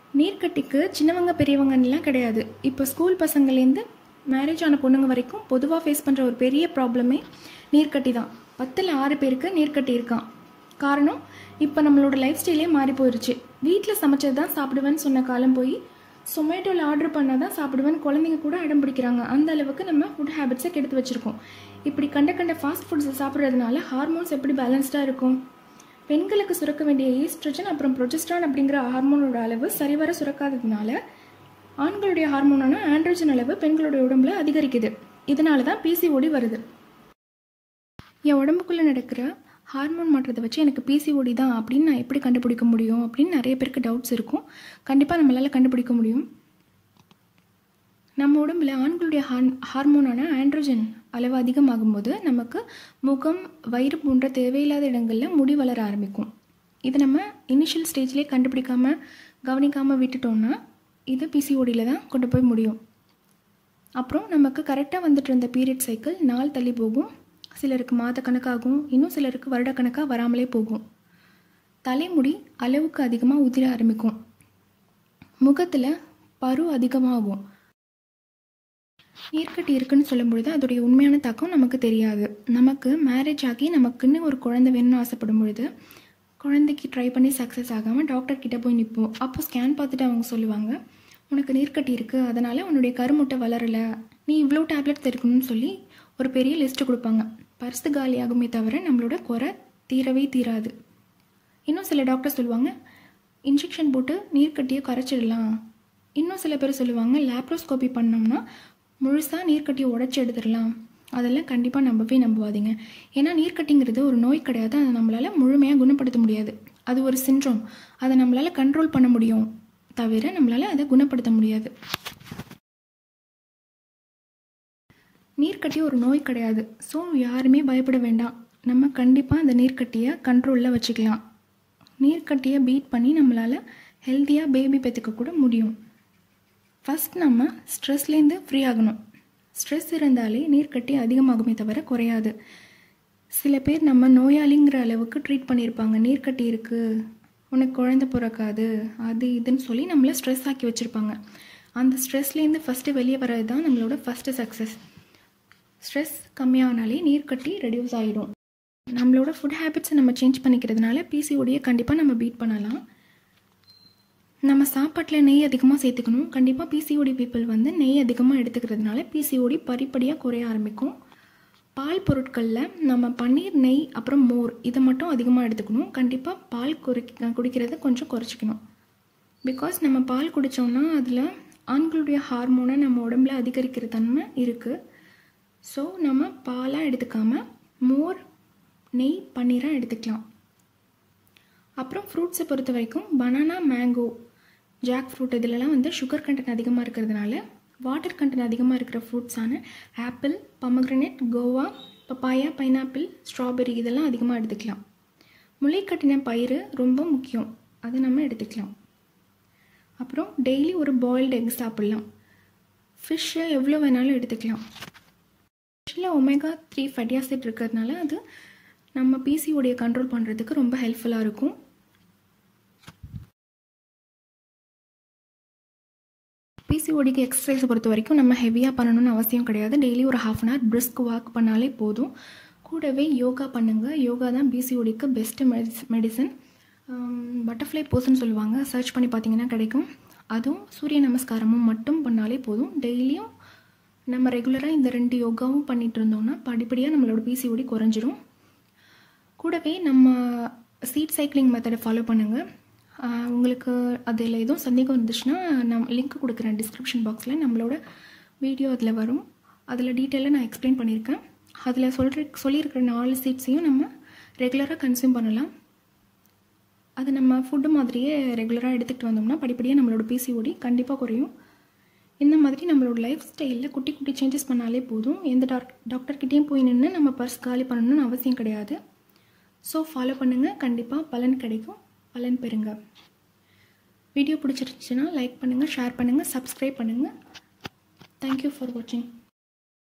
நீர்க்கட்டிக்கு சின்னவங்க பெரியவங்கன்னுலாம் கிடையாது இப்போ ஸ்கூல் பசங்கள்லேருந்து மேரேஜ் ஆன பொண்ணுங்க வரைக்கும் பொதுவாக ஃபேஸ் பண்ணுற ஒரு பெரிய ப்ராப்ளமே நீர்க்கட்டி தான் பத்தில் ஆறு பேருக்கு நீர்க்கட்டி இருக்கான் காரணம் இப்போ நம்மளோட லைஃப் ஸ்டைலே மாறி போயிருச்சு வீட்டில் சமைச்சது தான் சாப்பிடுவேன்னு சொன்ன காலம் போய் சொமேட்டோவில் ஆர்டர் பண்ணால் தான் சாப்பிடுவேன்னு குழந்தைங்க கூட அடம் பிடிக்கிறாங்க அந்த அளவுக்கு நம்ம ஃபுட் ஹேபிட்ஸை கெடுத்து வச்சுருக்கோம் இப்படி கண்ட கண்ட ஃபாஸ்ட் ஃபுட்ஸை சாப்பிட்றதுனால ஹார்மோன்ஸ் எப்படி பேலன்ஸ்டாக இருக்கும் பெண்களுக்கு சுரக்க வேண்டிய ஈஸ்ட்ரஜன் அப்புறம் ப்ரொஜெஸ்ட்ரான் அப்படிங்கிற ஹார்மோனோட அளவு சரிவர சுரக்காததுனால ஆண்களுடைய ஹார்மோனான ஆண்ட்ரோஜன் அளவு பெண்களுடைய உடம்புல அதிகரிக்குது இதனால தான் பிசிஓடி வருது என் உடம்புக்குள்ளே நடக்கிற ஹார்மோன் மாற்றத்தை வச்சு எனக்கு பிசிஓடி தான் அப்படின்னு நான் எப்படி கண்டுபிடிக்க முடியும் அப்படின்னு நிறைய பேருக்கு டவுட்ஸ் இருக்கும் கண்டிப்பாக நம்மளால் கண்டுபிடிக்க முடியும் நம்ம உடம்புல ஆண்களுடைய ஹார்ன் ஹார்மோனான ஆண்ட்ரோஜன் அளவு அதிகமாகும்போது நமக்கு முகம் வயிறு போன்ற தேவையில்லாத இடங்களில் முடி வளர ஆரம்பிக்கும் இதை நம்ம இனிஷியல் ஸ்டேஜ்லேயே கண்டுபிடிக்காம கவனிக்காமல் விட்டுட்டோம்னா இது பிசிஓடியில் தான் கொண்டு போய் முடியும் அப்புறம் நமக்கு கரெக்டாக வந்துட்டு இருந்த பீரியட் சைக்கிள் நாள் தள்ளி போகும் சிலருக்கு மாத கணக்காகும் இன்னும் சிலருக்கு வருடக்கணக்காக வராமலே போகும் தலைமுடி அளவுக்கு அதிகமாக உதிர ஆரம்பிக்கும் முகத்தில் பரு அதிகமாகும் நீர்க்கட்டி இருக்குன்னு சொல்லும்பொழுது அதோடைய உண்மையான தாக்கம் நமக்கு தெரியாது நமக்கு மேரேஜ் ஆகி நமக்குன்னு ஒரு குழந்தை வேணும்னு ஆசைப்படும் பொழுது குழந்தைக்கு ட்ரை பண்ணி சக்ஸஸ் ஆகாமல் டாக்டர் கிட்ட போய் நிற்போம் அப்போ ஸ்கேன் பார்த்துட்டு அவங்க சொல்லுவாங்க உனக்கு நீர்க்கட்டி இருக்குது அதனால் உன்னுடைய கருமுட்டை வளரலை நீ இவ்வளோ டேப்லெட் தெரிக்கணும்னு சொல்லி ஒரு பெரிய லிஸ்ட்டு கொடுப்பாங்க பர்ஸு காலியாகுமே தவிர நம்மளோட குறை தீரவே தீராது இன்னும் சில டாக்டர் சொல்லுவாங்க இன்ஜெக்ஷன் போட்டு நீர்க்கட்டியை கரைச்சிடலாம் இன்னும் சில பேர் சொல்லுவாங்க லேப்ரோஸ்கோபி பண்ணோம்னா முழுசாக நீர்க்கட்டியை உடச்சி எடுத்துடலாம் அதெல்லாம் கண்டிப்பாக நம்பவே நம்புவாதீங்க ஏன்னா நீர்க்கட்டிங்கிறது ஒரு நோய் கிடையாது அதை நம்மளால் முழுமையாக குணப்படுத்த முடியாது அது ஒரு சின்ட்ரோம் அதை நம்மளால் கண்ட்ரோல் பண்ண முடியும் தவிர நம்மளால் அதை குணப்படுத்த முடியாது நீர்க்கட்டி ஒரு நோய் கிடையாது ஸோ யாருமே பயப்பட வேண்டாம் நம்ம கண்டிப்பாக அந்த நீர்க்கட்டியை கண்ட்ரோலில் வச்சுக்கலாம் நீர்க்கட்டியை பீட் பண்ணி நம்மளால் ஹெல்த்தியாக பேபி பெற்றுக்க கூட முடியும் ஃபஸ்ட் நம்ம ஸ்ட்ரெஸ்லேருந்து ஃப்ரீ ஆகணும் ஸ்ட்ரெஸ் இருந்தாலே நீர்க்கட்டி அதிகமாகுமே தவிர குறையாது சில பேர் நம்ம நோயாளிங்கிற அளவுக்கு ட்ரீட் பண்ணியிருப்பாங்க நீர்க்கட்டி இருக்குது உனக்கு குழந்த பிறக்காது அது இதுன்னு சொல்லி நம்மளை ஸ்ட்ரெஸ் ஆக்கி வச்சுருப்பாங்க அந்த ஸ்ட்ரெஸ்லேருந்து ஃபஸ்ட்டு வெளியே வர்றது தான் நம்மளோட ஃபஸ்ட்டு சக்ஸஸ் ஸ்ட்ரெஸ் கம்மியானாலே நீர்க்கட்டி ரெடியூஸ் ஆகிடும் நம்மளோட ஃபுட் ஹேபிட்ஸை நம்ம சேஞ்ச் பண்ணிக்கிறதுனால பிசிஓடியை கண்டிப்பாக நம்ம பீட் பண்ணலாம் நம்ம சாப்பாட்டில் நெய் அதிகமாக சேர்த்துக்கணும் கண்டிப்பாக பிசிஓடி பீப்புள் வந்து நெய் அதிகமாக எடுத்துக்கிறதுனால பிசிஓடி படிப்படியாக குறைய ஆரம்பிக்கும் பால் பொருட்களில் நம்ம பன்னீர் நெய் அப்புறம் மோர் இதை மட்டும் அதிகமாக எடுத்துக்கணும் கண்டிப்பாக பால் குறை குடிக்கிறத கொஞ்சம் குறைச்சிக்கணும் பிகாஸ் நம்ம பால் குடித்தோம்னா அதில் ஆண்களுடைய ஹார்மோனை நம்ம உடம்புல அதிகரிக்கிற தன்மை இருக்குது ஸோ நம்ம பாலாக எடுத்துக்காமல் மோர் நெய் பன்னீராக எடுத்துக்கலாம் அப்புறம் ஃப்ரூட்ஸை பொறுத்த வரைக்கும் பனானா மேங்கோ ஜாக் ஃப்ரூட் இதிலலாம் வந்து சுகர் கண்டென்ட் அதிகமாக இருக்கிறதுனால வாட்டர் கண்டென்ட் அதிகமாக இருக்கிற ஃப்ரூட்ஸான apple pomegranate guava papaya pineapple strawberry இதெல்லாம் அதிகமாக எடுத்துக்கலாம் முளைக்கட்டின பயிறு ரொம்ப முக்கியம் அதை நம்ம எடுத்துக்கலாம் அப்புறம் டெய்லி ஒரு பாயில்டு எக் சாப்பிட்லாம் ஃபிஷ்ஷை எவ்வளோ வேணாலும் எடுத்துக்கலாம் ஃபிஷ்ஷில் ஒமேகா த்ரீ ஃபேட்டி ஆசிட் இருக்கிறதுனால அது நம்ம பிசிஓடியை கண்ட்ரோல் பண்ணுறதுக்கு ரொம்ப ஹெல்ப்ஃபுல்லாக இருக்கும் பிசிஓடிக்கு எக்ஸசைஸை பொறுத்த வரைக்கும் நம்ம ஹெவியாக பண்ணணும்னு அவசியம் கிடையாது டெய்லி ஒரு half an hour brisk walk பண்ணாலே போதும் கூடவே யோகா பண்ணுங்கள் யோகா தான் பிசிஓடிக்கு பெஸ்ட்டு மெடிஸ் மெடிசன் பட்டர்ஃப்ளை போஸ்ன்னு சொல்லுவாங்க சர்ச் பண்ணி பார்த்தீங்கன்னா கிடைக்கும் அதுவும் சூரிய நமஸ்காரமும் மட்டும் பண்ணாலே போதும் டெய்லியும் நம்ம ரெகுலராக இந்த ரெண்டு யோகாவும் பண்ணிகிட்டு இருந்தோம்னா படிப்படியாக நம்மளோட பிசிஓடி குறைஞ்சிரும் கூடவே நம்ம சீட் சைக்கிளிங் மெத்தடை ஃபாலோ பண்ணுங்கள் உங்களுக்கு அதில் எதுவும் சந்தேகம் இருந்துச்சுன்னா நான் லிங்க் கொடுக்குறேன் டிஸ்கிரிப்ஷன் பாக்ஸில் நம்மளோட வீடியோ அதில் வரும் அதில் டீட்டெயிலாக நான் எக்ஸ்பிளைன் பண்ணியிருக்கேன் அதில் சொல்கிற சொல்லியிருக்கிற நாலு சீட்ஸையும் நம்ம ரெகுலராக கன்சியூம் பண்ணலாம் அது நம்ம ஃபுட்டு மாதிரியே ரெகுலராக எடுத்துகிட்டு வந்தோம்னா படிப்படியாக நம்மளோட பிசிஓடி கண்டிப்பாக குறையும் இந்த மாதிரி நம்மளோட லைஃப் ஸ்டைலில் குட்டி குட்டி சேஞ்சஸ் பண்ணாலே போதும் எந்த டாக் டாக்டர்கிட்டேயும் போய் நின்று நம்ம பர்ஸ் காலி பண்ணணும்னு அவசியம் கிடையாது ஸோ ஃபாலோ பண்ணுங்கள் கண்டிப்பாக பலன் கிடைக்கும் பலன் பெறுங்க வீடியோ பிடிச்சிருந்துச்சுன்னா லைக் பண்ணுங்கள் ஷேர் பண்ணுங்கள் சப்ஸ்கிரைப் பண்ணுங்கள் தேங்க்யூ ஃபார் வாட்சிங்